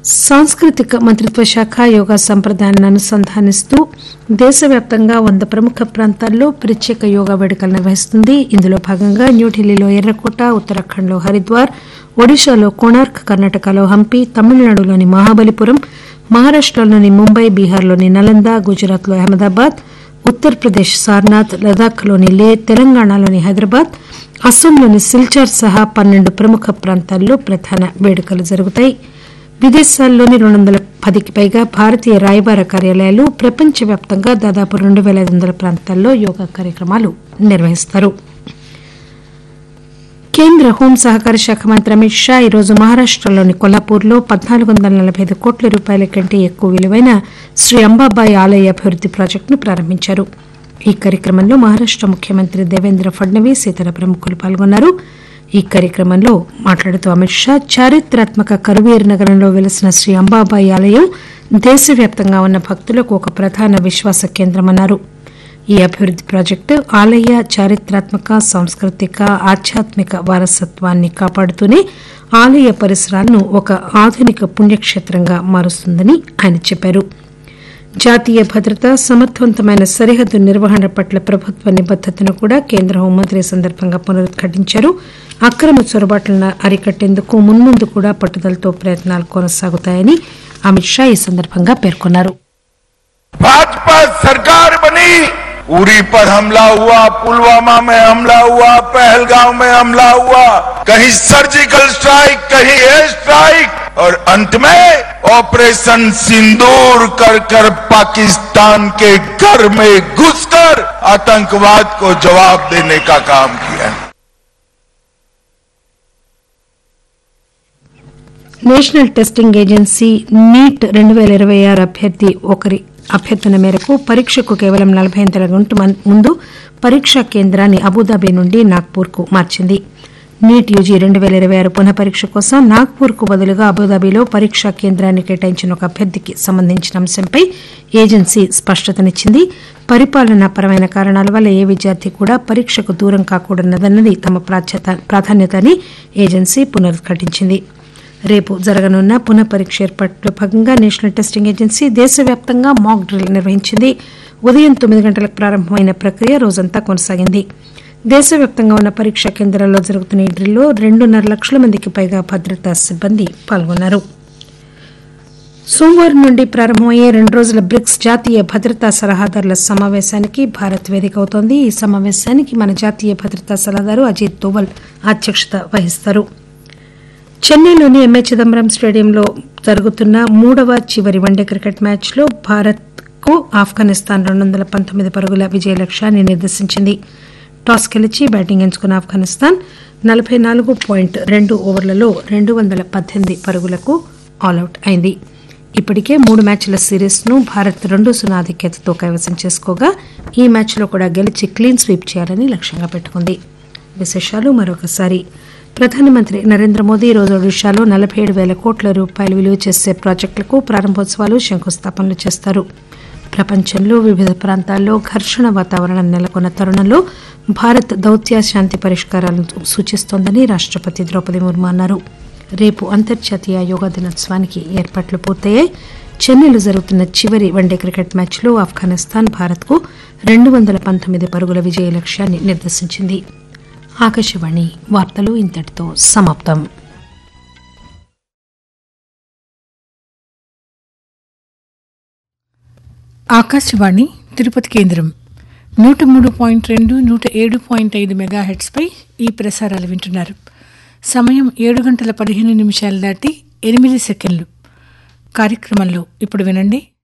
సాంస్కృతిక మంత్రిత్వ శాఖ యోగా సంప్రదాయాన్ని అనుసంధానిస్తూ దేశవ్యాప్తంగా వంద ప్రముఖ ప్రాంతాల్లో ప్రత్యేక యోగా వేడుకలు నిర్వహిస్తుంది ఇందులో భాగంగా న్యూఢిల్లీలో ఎర్రకోట ఉత్తరాఖండ్లో హరిద్వార్ ఒడిశాలో కోణార్క్ కర్ణాటకలో హంపి తమిళనాడులోని మహాబలిపురం మహారాష్టలోని ముంబై బీహార్లోని నలంద గుజరాత్లో అహ్మదాబాద్ ఉత్తరప్రదేశ్ సార్నాథ్ లదాఖ్లోని లే తెలంగాణలోని హైదరాబాద్ అస్సాంలోని సిల్చార్ సహా పన్నెండు ప్రముఖ ప్రాంతాల్లో ప్రధాన వేడుకలు జరుగుతాయి విదేశాల్లోని రెండు వందల పదికి పైగా భారతీయ రాయబార కార్యాలయాలు ప్రపంచవ్యాప్తంగా దాదాపు రెండు పేల ఐదు వందల ప్రాంతాల్లో యోగా కార్యక్రమాలు నిర్వహిస్తారు కేంద్ర హోం సహకార శాఖ మంత్రి అమిత్ షా ఈరోజు మహారాష్టలోని కొల్లాపూర్లో పద్నాలుగు వందల నలబై ఐదు కోట్ల రూపాయల కంటే ఎక్కువ విలువైన శ్రీ అంబాబాయి ఆలయ అభివృద్ది ప్రాజెక్టును ప్రారంభించారు ఈ కార్యక్రమంలో మహారాష్ట ముఖ్యమంత్రి దేవేంద్ర ఫడ్నవీస్ ఇతర ప్రముఖులు పాల్గొన్నారు ఈ కార్యక్రమంలో మాట్లాడుతూ అమిత్ షా చారిత్రాత్మక కరువీర్ నగరంలో వెలిసిన శ్రీ అంబాబాయి ఆలయం దేశవ్యాప్తంగా ఉన్న భక్తులకు ఒక ప్రధాన విశ్వాస కేంద్రమన్నారు ఈ అభివృద్ది ప్రాజెక్టు ఆలయ చారిత్రాత్మక సాంస్కృతిక ఆధ్యాత్మిక వారసత్వాన్ని కాపాడుతూనే ఆలయ పరిసరాలను ఒక ఆధునిక పుణ్యక్షేత్రంగా మారుస్తుందని ఆయన చెప్పారు జాతీయ భద్రత సమర్థవంతమైన సరిహద్దు నిర్వహణ పట్ల ప్రభుత్వ నిబద్దతను కూడా కేంద్ర హోంమంత్రి ఈ సందర్భంగా పునరుద్ఘాటించారు అక్రమ చొరబాట్లను అరికట్టేందుకు మున్ముందు కూడా పట్టుదలతో ప్రయత్నాలు కొనసాగుతాయని అమిత్ షా ఈ సందర్భంగా పేర్కొన్నారు भाजपा सरकार बनी उरी पर हमला हुआ पुलवामा में हमला हुआ पहलगांव में हमला हुआ कहीं सर्जिकल स्ट्राइक कहीं एयर स्ट्राइक और अंत में ऑपरेशन सिंदूर कर कर पाकिस्तान के घर में घुसकर आतंकवाद को जवाब देने का काम किया నేషనల్ టెస్టింగ్ ఏజెన్సీ నీట్ రెండు పేల ఇరవై ఆరు అభ్యర్థి ఒకరి అభ్యర్థన మేరకు పరీక్షకు కేవలం నలభై ఎనిమిది గంటల ముందు పరీక్షా కేంద్రాన్ని అబుదాబి నుండి నాగ్పూర్ కు మార్చింది నీట్ యూజీ రెండు పేల ఇరవై ఆరు పునః పరీక్ష కోసం నాగ్పూర్ కు బదులుగా అబుదాబిలో పరీక్షా కేంద్రాన్ని కేటాయించిన ఒక అభ్యర్థికి సంబంధించిన అంశంపై ఏజెన్సీ స్పష్టతనిచ్చింది పరిపాలనాపరమైన కారణాల వల్ల ఏ విద్యార్థి కూడా పరీక్షకు దూరం కాకూడదన్నది తమ ప్రాధాన్యత అని ఏజెన్సీ పునరుద్ఘాటించింది రేపు జరగనున్న పునః పరీక్ష ఏర్పాట్లో భాగంగా నేషనల్ టెస్టింగ్ ఏజెన్సీ దేశవ్యాప్తంగా మాక్ డ్రిల్ నిర్వహించింది ఉదయం తొమ్మిది గంటలకు ప్రారంభమైన ప్రక్రియ రోజంతా కొనసాగింది దేశవ్యాప్తంగా ఉన్న పరీక్షా కేంద్రాల్లో జరుగుతున్న ఈ డ్రిల్లో రెండున్నర లక్షల మందికి పైగా భద్రతా సిబ్బంది పాల్గొన్నారు సోమవారం నుండి ప్రారంభమయ్యే రెండు రోజుల బ్రిక్స్ జాతీయ భద్రతా సలహాదారుల సమావేశానికి భారత్ వేదిక అవుతోంది ఈ సమావేశానికి మన జాతీయ భద్రతా సలహాదారు అజిత్ దోవల్ అధ్యక్షత వహిస్తారు చెన్నైలోని ఎంఏ చిదంబరం స్టేడియంలో జరుగుతున్న మూడవ చివరి వన్డే క్రికెట్ మ్యాచ్లో భారత్ కు ఆఫ్ఘనిస్తాన్ రెండు వందల పంతొమ్మిది పరుగుల విజయ లక్ష్యాన్ని నిర్దేశించింది టాస్ గెలిచి బ్యాటింగ్ ఎంచుకున్న ఆఫ్ఘనిస్తాన్ నలభై నాలుగు పాయింట్ రెండు ఓవర్లలో రెండు వందల పద్దెనిమిది పరుగులకు ఆలౌట్ అయింది ఇప్పటికే మూడు మ్యాచ్ల సిరీస్ ను భారత్ రెండు సున్నా ఆధిక్యతతో కైవసం చేసుకోగా ఈ మ్యాచ్లో కూడా గెలిచి క్లీన్ స్వీప్ చేయాలని లక్ష్యంగా పెట్టుకుంది విశేషాలు మరొకసారి ప్రధానమంత్రి నరేంద్ర మోదీ ఈరోజు ఒడిశాలో నలభై ఏడు వేల కోట్ల రూపాయలు విలువ చేసే ప్రాజెక్టులకు ప్రారంభోత్సవాలు శంకుస్థాపనలు చేస్తారు ప్రపంచంలో వివిధ ప్రాంతాల్లో ఘర్షణ వాతావరణం నెలకొన్న తరుణంలో భారత్ దౌత్య శాంతి పరిష్కారాలను సూచిస్తోందని రాష్టపతి ద్రౌపది ముర్ము అన్నారు రేపు అంతర్జాతీయ యోగా దినోత్సవానికి ఏర్పాట్లు పూర్తయ్యాయి చెన్నైలో జరుగుతున్న చివరి వన్డే క్రికెట్ మ్యాచ్లో ఆఫ్ఘనిస్తాన్ భారత్కు రెండు వందల పంతొమ్మిది పరుగుల విజయ లక్ష్యాన్ని నిర్దేశించింది ఆకాశవాణి వార్తలు ఇంతటితో సమాప్తం ఆకాశవాణి తిరుపతి కేంద్రం నూట మూడు పాయింట్ రెండు నూట ఏడు పాయింట్ ఐదు మెగాహెట్స్పై ఈ ప్రసారాలు వింటున్నారు సమయం ఏడు గంటల పదిహేను నిమిషాలు దాటి ఎనిమిది సెకండ్లు కార్యక్రమంలో ఇప్పుడు వినండి